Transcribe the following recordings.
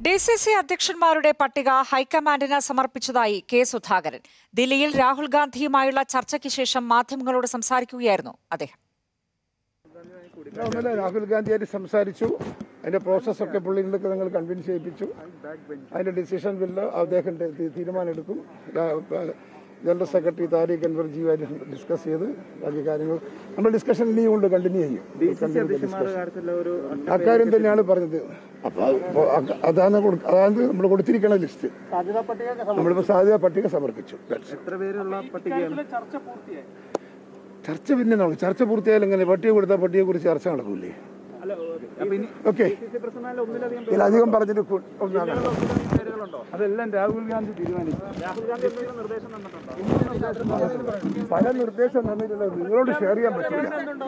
D C C അധ്യക്ഷന്മാരുടെ പട്ടിക ഹൈക്കമാൻഡിന് സമർപ്പിച്ചതായി K Sudhakaran ദില്ലിയിൽ രാഹുൽ ഗാന്ധിയുമായുള്ള ചർച്ചയ്ക്ക് ശേഷം മാധ്യമങ്ങളോട് സംസാരിക്കുകയായിരുന്നു അദ്ദേഹം ഇന്നലെ രാഹുൽ ഗാന്ധിയായിട്ട് സംസാരിച്ചു അതിന്റെ പ്രോസസ്സൊക്കെ പുള്ളികളൊക്കെ നിങ്ങൾ കൺവിൻസ് ചെയ്യിപ്പിച്ചു അതിന്റെ ഡിസിഷൻ ബില്ല് അദ്ദേഹം തി- തീരുമാനമെടുക്കും രാ- പ- ജനറൽ സെക്രട്ടറി താരിഖ് അൻവർ ജീവായിട്ട് ഡിസ്കസ് ചെയ്ത് ബാക്കി കാര്യങ്ങൾ നമ്മൾ ഡിസ്കഷൻ ഇനിയും ഉണ്ട് കണ്ടിന്യൂ ചെയ്യും Continue discussion. അക്കാര്യം തന്നെയാണ് പറഞ്ഞത് അപ്പൊ അപ്പൊ അ- അതാണ് കൊടു- അതാണ് നമ്മൾ കൊടുത്തിരിക്കുന്ന ലിസ്റ്റ് നമ്മളിപ്പോ സാധ്യത പട്ടിക സമർപ്പിച്ചു That's it. എത്ര പേരുള്ള പട്ടികയാണ് ചർച്ച പിന്നെ നടക്കും ചർച്ച പൂർത്തിയായാലും എങ്ങനെ പട്ടിക കൊടുത്താൽ പട്ടികയെ കുറിച്ച് ചർച്ച നടക്കൂലേ അപ്പൊ ഇനി ഓക്കെ പ്രസിഡന്റ് ഒന്നിലധികം ഇതിലധികം പറഞ്ഞിട്ട് കു- ഒന്നാണ് പേരുകളുണ്ടോ അതെല്ലാം രാഹുൽ ഗാന്ധി തീരുമാനിക്കും രാഹുൽ ഗാന്ധി എന്തെങ്കിലും നിർദ്ദേശം തന്നിട്ടുണ്ടോ പല നിർദ്ദേശം തന്നിട്ടുള്ള നിങ്ങളോട് ഷെയർ ചെയ്യാൻ പറ്റില്ല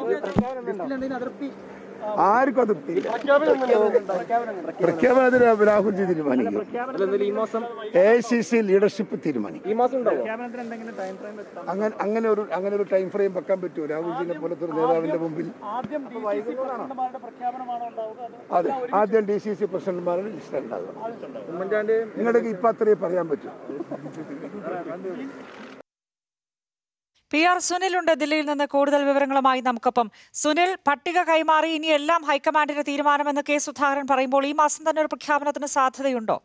ആർക്കും അത് പ്രഖ്യാപനത്തിന് രാഹുൽജി തീരുമാനിക്കും ഈ മാസം എ സി സി ലീഡർഷിപ്പ് തീരുമാനിക്കും ഈ മാസം ഉണ്ടാവും പ്രഖ്യാപനത്തിന് എന്തെങ്കിലും ടൈം ഫ്രെയിം വെക്കാം അങ്ങനെ അങ്ങനെ ഒരു അങ്ങനെ ഒരു ടൈം ഫ്രെയിം വെക്കാൻ പറ്റുമോ രാഹുൽജിനെ പോലത്തെ ഒരു നേതാവിന്റെ മുമ്പിൽ ആദ്യം പ്രസിഡന്റുമാരുടെ പ്രഖ്യാപനമാണോ ഉണ്ടാവുക അതെ ആദ്യം ഡി സി സി പ്രസിഡന്റുമാരുടെ ലിസ്റ്റ് ഉണ്ടാകുക ഉമ്മൻചാണ്ടി നിങ്ങളുടെ ഇപ്പൊ അത്രയും പറയാൻ പറ്റൂ പി ആർ സുനിലുണ്ട് ദില്ലിയിൽ നിന്ന് കൂടുതൽ വിവരങ്ങളുമായി നമുക്കൊപ്പം സുനിൽ പട്ടിക കൈമാറി ഇനി എല്ലാം ഹൈക്കമാൻഡിന്റെ തീരുമാനമെന്ന് കെ സുധാകരൻ പറയുമ്പോൾ ഈ മാസം തന്നെ ഒരു പ്രഖ്യാപനത്തിന് സാധ്യതയുണ്ടോ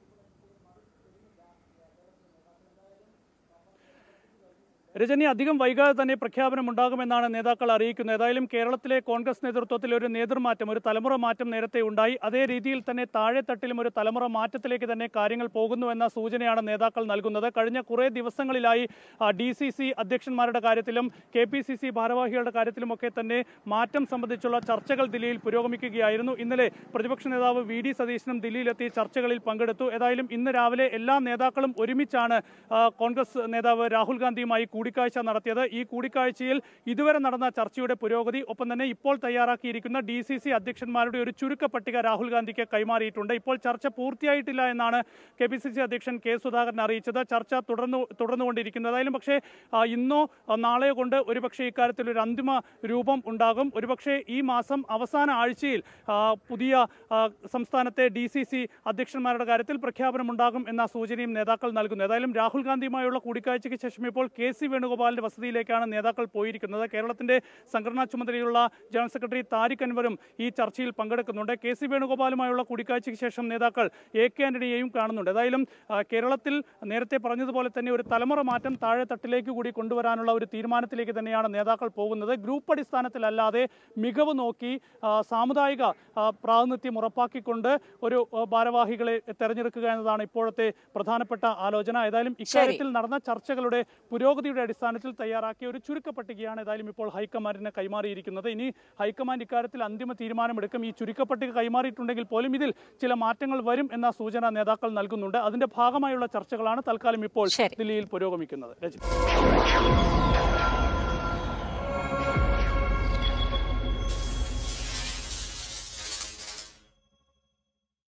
രജനി അധികം വൈകാതെ തന്നെ പ്രഖ്യാപനം ഉണ്ടാകുമെന്നാണ് നേതാക്കൾ അറിയിക്കുന്നത് ഏതായാലും കേരളത്തിലെ കോൺഗ്രസ് നേതൃത്വത്തിൽ ഒരു നേതൃമാറ്റം ഒരു തലമുറ മാറ്റം നേരത്തെ ഉണ്ടായി അതേ രീതിയിൽ തന്നെ താഴെത്തട്ടിലും ഒരു തലമുറ മാറ്റത്തിലേക്ക് തന്നെ കാര്യങ്ങൾ പോകുന്നുവെന്ന സൂചനയാണ് നേതാക്കൾ നൽകുന്നത് കഴിഞ്ഞ കുറേ ദിവസങ്ങളിലായി ഡി സി സി അധ്യക്ഷന്മാരുടെ കാര്യത്തിലും കെ പി സി സി ഭാരവാഹികളുടെ കാര്യത്തിലുമൊക്കെ തന്നെ മാറ്റം സംബന്ധിച്ചുള്ള ചർച്ചകൾ ദില്ലിയിൽ പുരോഗമിക്കുകയായിരുന്നു ഇന്നലെ പ്രതിപക്ഷ നേതാവ് വി ഡി സതീശനും ദില്ലിയിലെത്തി ചർച്ചകളിൽ പങ്കെടുത്തു ഏതായാലും ഇന്ന് രാവിലെ എല്ലാ നേതാക്കളും ഒരുമിച്ചാണ് ആ, കോൺഗ്രസ് നേതാവ് രാഹുൽ ഗാന്ധിയുമായി കൂടിക്കാഴ്ച നടത്തിയത് ഈ കൂടിക്കാഴ്ചയിൽ ഇതുവരെ നടന്ന ചർച്ചയുടെ പുരോഗതി ഒപ്പം തന്നെ ഇപ്പോൾ തയ്യാറാക്കിയിരിക്കുന്ന ഡി സി സി അധ്യക്ഷന്മാരുടെ ഒരു ചുരുക്ക പട്ടിക രാഹുൽ ഗാന്ധിക്ക് കൈമാറിയിട്ടുണ്ട് ഇപ്പോൾ ചർച്ച പൂർത്തിയായിട്ടില്ല എന്നാണ് കെ പി സി സി അധ്യക്ഷൻ കെ സുധാകരൻ അറിയിച്ചത് ചർച്ച തുടർന്നു തുടർന്നുകൊണ്ടിരിക്കുന്നത് ഏതായാലും പക്ഷേ ആ, ഇന്നോ ആ, നാളെയോ കൊണ്ട് ഒരുപക്ഷെ ഇക്കാര്യത്തിൽ ഒരു അന്തിമ രൂപം ഉണ്ടാകും ഒരുപക്ഷെ ഈ മാസം അവസാന ആഴ്ചയിൽ ആ, പുതിയ ആ, സംസ്ഥാനത്തെ ഡി സി സി അധ്യക്ഷന്മാരുടെ കാര്യത്തിൽ പ്രഖ്യാപനമുണ്ടാകും എന്ന സൂചനയും നേതാക്കൾ നൽകുന്നു ഏതായാലും രാഹുൽ ഗാന്ധിയുമായുള്ള കൂടിക്കാഴ്ചയ്ക്ക് ശേഷം ഇപ്പോൾ കെ സി വേണുഗോപാലിന്റെ വസതിയിലേക്കാണ് നേതാക്കൾ പോയിരിക്കുന്നത് കേരളത്തിന്റെ സംഘടനാ ചുമതലയുള്ള ജനറൽ സെക്രട്ടറി താരിഖ് അൻവറും ഈ ചർച്ചയിൽ പങ്കെടുക്കുന്നുണ്ട് കെ സി വേണുഗോപാലുമായുള്ള കൂടിക്കാഴ്ചയ്ക്ക് ശേഷം നേതാക്കൾ എ കെ ആന്റണിയെയും കാണുന്നുണ്ട് ഏതായാലും ആ, കേരളത്തിൽ നേരത്തെ പറഞ്ഞതുപോലെ തന്നെ ഒരു തലമുറ മാറ്റം താഴെ തട്ടിലേക്ക് കൂടി കൊണ്ടുവരാനുള്ള ഒരു തീരുമാനത്തിലേക്ക് തന്നെയാണ് നേതാക്കൾ പോകുന്നത് ഗ്രൂപ്പ് അടിസ്ഥാനത്തിലല്ലാതെ മികവ് നോക്കി ആ, സാമുദായിക ആ, പ്രാതിനിധ്യം ഉറപ്പാക്കിക്കൊണ്ട് ഒരു ആ, ഭാരവാഹികളെ തെരഞ്ഞെടുക്കുക എന്നതാണ് ഇപ്പോഴത്തെ പ്രധാനപ്പെട്ട ആലോചന ഏതായാലും ഇക്കാര്യത്തിൽ നടന്ന ചർച്ചകളുടെ പുരോഗതിയുടെ അടിസ്ഥാനത്തിൽ തയ്യാറാക്കിയ ഒരു ചുരുക്ക പട്ടികയാണ് ഏതായാലും ഇപ്പോൾ ഹൈക്കമാൻഡിന് കൈമാറിയിരിക്കുന്നത് ഇനി ഹൈക്കമാൻഡ് ഇക്കാര്യത്തിൽ അന്തിമ തീരുമാനമെടുക്കും ഈ ചുരുക്കപ്പട്ടിക കൈമാറിയിട്ടുണ്ടെങ്കിൽ പോലും ഇതിൽ ചില മാറ്റങ്ങൾ വരും എന്ന സൂചന നേതാക്കൾ നൽകുന്നുണ്ട് അതിന്റെ ഭാഗമായുള്ള ചർച്ചകളാണ് തൽക്കാലം ഇപ്പോൾ ശരി. ദില്ലിയിൽ പുരോഗമിക്കുന്നത് രജനി